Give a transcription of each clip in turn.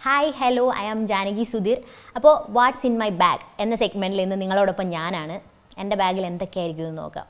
hi hello I am Janaki Sudheer അപ്പോൾ what's in my bag എന്ന സെഗ്മെൻറ്റിൽ ഇന്ന് നിങ്ങളോടൊപ്പം ഞാനാണ് എൻ്റെ ബാഗിൽ എന്തൊക്കെയായിരിക്കും എന്ന് നോക്കാം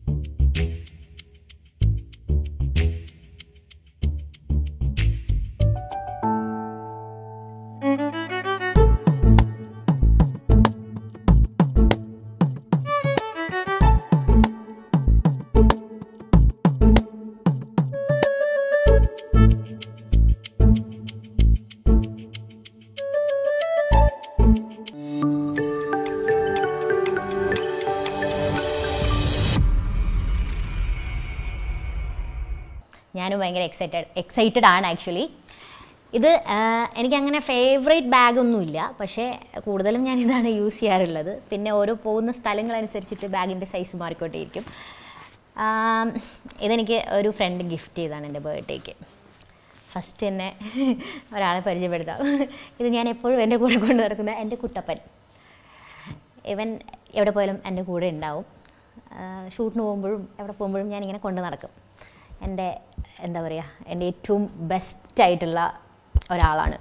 ഞാനും ഭയങ്കര എക്സൈറ്റഡ് എക്സൈറ്റഡ് ആണ് ആക്ച്വലി ഇത് ആ, എനിക്കങ്ങനെ ഫേവറേറ്റ് ബാഗൊന്നുമില്ല പക്ഷേ കൂടുതലും ഞാൻ ഇതാണ് യൂസ് ചെയ്യാറുള്ളത് പിന്നെ ഓരോ പോകുന്ന സ്ഥലങ്ങളനുസരിച്ചിട്ട് ബാഗിൻ്റെ സൈസ് മാറിക്കൊണ്ടേയിരിക്കും ആം, ഇതെനിക്ക് ഒരു ഫ്രണ്ട് ഗിഫ്റ്റ് ചെയ്തതാണ് എൻ്റെ ബർത്ത്ഡേക്ക് ഫസ്റ്റ് തന്നെ ഒരാളെ പരിചയപ്പെടുത്താം ഇത് ഞാൻ എപ്പോഴും എൻ്റെ കൂടെ കൊണ്ട് നടക്കുന്ന എൻ്റെ കുട്ടപ്പൻ ഇവൻ എവിടെ പോയാലും എൻ്റെ കൂടെ ഉണ്ടാവും ഷൂട്ടിന് പോകുമ്പോഴും എവിടെ പോകുമ്പോഴും ഞാനിങ്ങനെ കൊണ്ട് നടക്കും എൻ്റെ എന്താ പറയുക എൻ്റെ ഏറ്റവും ബെസ്റ്റ് ആയിട്ടുള്ള ഒരാളാണ്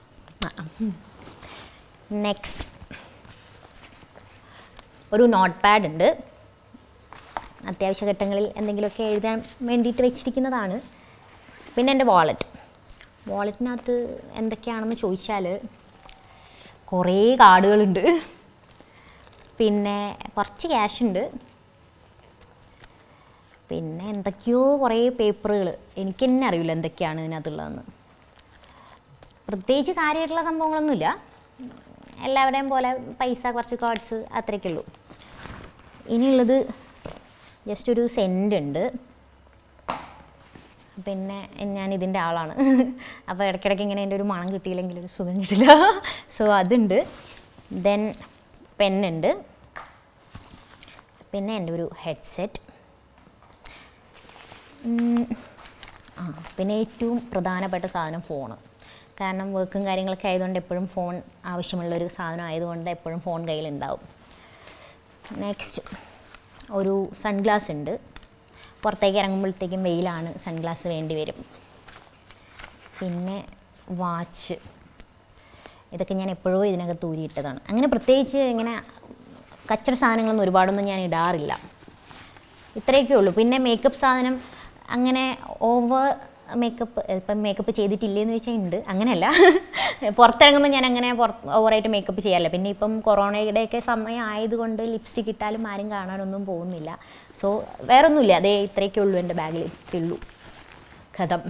നെക്സ്റ്റ് ഒരു നോട്ട് പാഡ് ഉണ്ട് അത്യാവശ്യ ഘട്ടങ്ങളിൽ എന്തെങ്കിലുമൊക്കെ എഴുതാൻ വേണ്ടിയിട്ട് വെച്ചിരിക്കുന്നതാണ് പിന്നെ എൻ്റെ വാളറ്റ് വാളറ്റിനകത്ത് എന്തൊക്കെയാണെന്ന് ചോദിച്ചാൽ കുറേ കാർഡുകളുണ്ട് പിന്നെ കുറച്ച് ക്യാഷ് ഉണ്ട് പിന്നെ എന്തൊക്കെയോ കുറേ പേപ്പറുകൾ എനിക്ക് തന്നെ അറിയില്ല എന്തൊക്കെയാണ് ഇതിനകത്തുള്ളതെന്ന് പ്രത്യേകിച്ച് കാര്യമായിട്ടുള്ള സംഭവങ്ങളൊന്നുമില്ല എല്ലാവരുടെയും പോലെ പൈസ കുറച്ച് കാർഡ്സ് അത്രയൊക്കെ ഉള്ളൂ ഇനിയുള്ളത് ജസ്റ്റ് ഒരു സെൻറ്റ് ഉണ്ട് പിന്നെ ഞാൻ ഇതിൻ്റെ ആളാണ് അപ്പോൾ ഇടയ്ക്കിടയ്ക്ക് ഇങ്ങനെ എൻ്റെ ഒരു മണം കിട്ടിയില്ലെങ്കിൽ ഒരു സുഖം കിട്ടില്ല സോ അതുണ്ട് ദെൻ പെന്നുണ്ട് പിന്നെ എൻ്റെ ഒരു ഹെഡ്സെറ്റ് ആ പിന്നെ ഏറ്റവും പ്രധാനപ്പെട്ട സാധനം ഫോണ് കാരണം വർക്കും കാര്യങ്ങളൊക്കെ ആയതുകൊണ്ട് എപ്പോഴും ഫോൺ ആവശ്യമുള്ളൊരു സാധനം ആയതുകൊണ്ട് എപ്പോഴും ഫോൺ കയ്യിലുണ്ടാവും നെക്സ്റ്റ് ഒരു സൺഗ്ലാസ് ഉണ്ട് പുറത്തേക്ക് ഇറങ്ങുമ്പോഴത്തേക്കും വെയിലാണ് സൺഗ്ലാസ് വേണ്ടി വരും പിന്നെ വാച്ച് ഇതൊക്കെ ഞാൻ എപ്പോഴോ ഇതിനകത്ത് ഊരിയിട്ടതാണ് അങ്ങനെ പ്രത്യേകിച്ച് ഇങ്ങനെ കച്ചട സാധനങ്ങളൊന്നും ഒരുപാടൊന്നും ഞാൻ ഇടാറില്ല ഇത്രയൊക്കെ ഉള്ളൂ പിന്നെ മേക്കപ്പ് സാധനം അങ്ങനെ ഓവർ മേക്കപ്പ് ഇപ്പം മേക്കപ്പ് ചെയ്തിട്ടില്ലേന്ന് ചോദിച്ചാൽ ഉണ്ട് അങ്ങനെയല്ല പുറത്തിറങ്ങുമ്പോൾ ഞാൻ അങ്ങനെ പുറത്ത് ഓവറായിട്ട് മേക്കപ്പ് ചെയ്യാറില്ല പിന്നെ ഇപ്പം കൊറോണയുടെയൊക്കെ സമയം ആയതുകൊണ്ട് ലിപ്സ്റ്റിക് ഇട്ടാലും ആരും കാണാനൊന്നും പോകുന്നില്ല സോ വേറൊന്നുമില്ല അതേ ഇത്രയൊക്കെ ഉള്ളൂ എൻ്റെ ബാഗിൽ ഇട്ടുള്ളൂ കഥം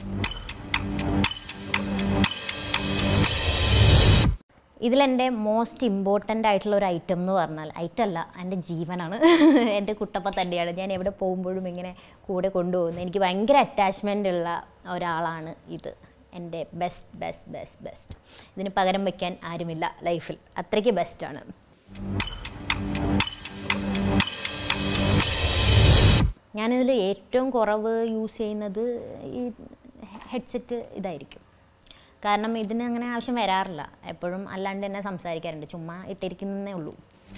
ഇതിലെൻ്റെ മോസ്റ്റ് ഇമ്പോർട്ടൻ്റ് ആയിട്ടുള്ള ഒരു ഐറ്റം എന്ന് പറഞ്ഞാൽ ഐറ്റം അല്ല എൻ്റെ ജീവനാണ് എൻ്റെ കുട്ടപ്പ തന്നെയാണ് ഞാൻ എവിടെ പോകുമ്പോഴും ഇങ്ങനെ കൂടെ കൊണ്ടുപോകുന്നത് എനിക്ക് ഭയങ്കര അറ്റാച്ച്മെൻ്റ് ഉള്ള ഒരാളാണ് ഇത് എൻ്റെ ബെസ്റ്റ് ബെസ്റ്റ് ബെസ്റ്റ് ബെസ്റ്റ് ഇതിന് പകരം വയ്ക്കാൻ ആരുമില്ല ലൈഫിൽ അത്രയ്ക്ക് ബെസ്റ്റാണ് ഞാനിതിൽ ഏറ്റവും കുറവ് യൂസ് ചെയ്യുന്നത് ഈ ഹെഡ്സെറ്റ് ഇതായിരിക്കും കാരണം ഇതിന് അങ്ങനെ ആവശ്യം വരാറില്ല എപ്പോഴും അല്ലാണ്ട് തന്നെ സംസാരിക്കാറുണ്ട് ചുമ്മാ ഇട്ടിരിക്കുന്നേ ഉള്ളൂ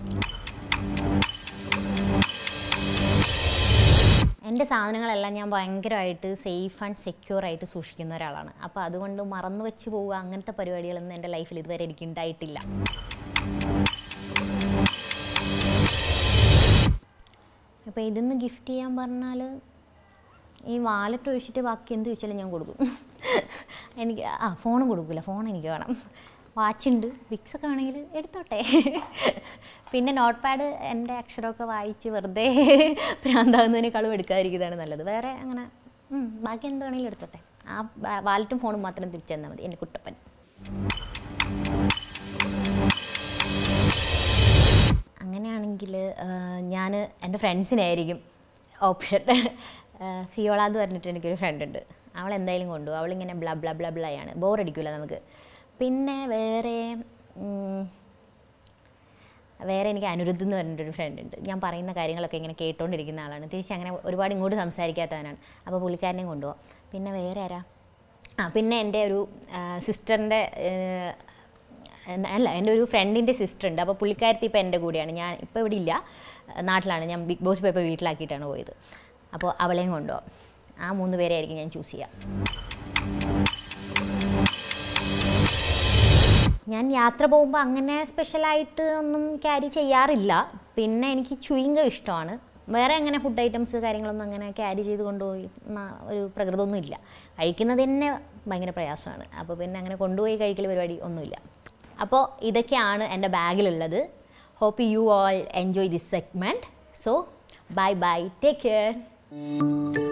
എൻ്റെ സാധനങ്ങളെല്ലാം ഞാൻ ഭയങ്കരമായിട്ട് സേഫ് ആൻഡ് സെക്യൂർ ആയിട്ട് സൂക്ഷിക്കുന്ന ഒരാളാണ് അപ്പോൾ അതുകൊണ്ട് മറന്നു വെച്ച് പോവുക അങ്ങനത്തെ പരിപാടികളൊന്നും എൻ്റെ ലൈഫിൽ ഇതുവരെ എനിക്ക് ഉണ്ടായിട്ടില്ല അപ്പോൾ ഇതിന്ന് ഗിഫ്റ്റ് ചെയ്യാൻ പറഞ്ഞാൽ ഈ വാലറ്റ് ഒഴിച്ചിട്ട് ബാക്കി എന്ത് ചോദിച്ചാലും ഞാൻ കൊടുക്കും എനിക്ക് ആ ഫോണും കൊടുക്കില്ല ഫോൺ എനിക്ക് വേണം വാച്ചുണ്ട് വിക്സൊക്കെ ആണെങ്കിൽ എടുത്തോട്ടെ പിന്നെ നോട്ട് പാഡ് എൻ്റെ അക്ഷരമൊക്കെ വായിച്ച് വെറുതെ ഭ്രാന്താകുന്നതിനേക്കാളും എടുക്കാതിരിക്കുന്നതാണ് നല്ലത് വേറെ അങ്ങനെ ഉം, ബാക്കി എന്ത് വേണമെങ്കിലും എടുത്തോട്ടെ ആ വാലറ്റും ഫോണും മാത്രം തിരിച്ചു തന്നാൽ മതി എൻ്റെ കുട്ടപ്പൻ അങ്ങനെയാണെങ്കിൽ ഞാൻ എൻ്റെ ഫ്രണ്ട്സിനായിരിക്കും ഓപ്ഷൻ ഫിയോള എന്ന് പറഞ്ഞിട്ട് എനിക്കൊരു ഫ്രണ്ട് ഉണ്ട് അവൾ എന്തായാലും കൊണ്ടുപോകും അവളിങ്ങനെ ബ്ല ബ്ല ബ്ല ബ്ലയാണ് ബോറടിക്കില്ല നമുക്ക് പിന്നെ വേറെ ഉം, വേറെ എനിക്ക് അനിരുദ്ധ് എന്ന് പറഞ്ഞിട്ടൊരു ഫ്രണ്ട് ഉണ്ട് ഞാൻ പറയുന്ന കാര്യങ്ങളൊക്കെ ഇങ്ങനെ കേട്ടോണ്ടിരിക്കുന്ന ആളാണ് തിരിച്ച് അങ്ങനെ ഒരുപാട് ഇങ്ങോട്ട് സംസാരിക്കാത്തവനാണ് അപ്പോൾ പുള്ളിക്കാരനെയും കൊണ്ടുപോകാം പിന്നെ വേറെ ആരാ ആ പിന്നെ എൻ്റെ ഒരു സിസ്റ്ററിൻ്റെ അല്ല എൻ്റെ ഒരു ഫ്രണ്ടിൻ്റെ സിസ്റ്റർ ഉണ്ട് അപ്പോൾ പുള്ളിക്കാരത്തി ഇപ്പോൾ എൻ്റെ കൂടെയാണ് ഞാൻ ഇപ്പോൾ ഇവിടെ ഇല്ല നാട്ടിലാണ് ഞാൻ ബിഗ് ബോസ് പോയപ്പോൾ വീട്ടിലാക്കിയിട്ടാണ് പോയത് അപ്പോൾ അവളെയും കൊണ്ടുപോകാം ആ മൂന്ന് പേരെ ആയിരിക്കും ഞാൻ ചൂസ് ചെയ്യുക ഞാൻ യാത്ര പോകുമ്പോൾ അങ്ങനെ സ്പെഷ്യലായിട്ട് ഒന്നും ക്യാരി ചെയ്യാറില്ല പിന്നെ എനിക്ക് ചുയിങ്കം ഇഷ്ടമാണ് വേറെ അങ്ങനെ ഫുഡ് ഐറ്റംസ് കാര്യങ്ങളൊന്നും അങ്ങനെ ക്യാരി ചെയ്ത് കൊണ്ടുപോയി ന- ഒരു പ്രകൃതമൊന്നും ഇല്ല കഴിക്കുന്നത് തന്നെ ഭയങ്കര പ്രയാസമാണ് അപ്പോൾ പിന്നെ അങ്ങനെ കൊണ്ടുപോയി കഴിക്കൽ പരിപാടി ഒന്നുമില്ല അപ്പോൾ ഇതൊക്കെയാണ് എൻ്റെ ബാഗിലുള്ളത് hope you all enjoy this segment so bye bye take care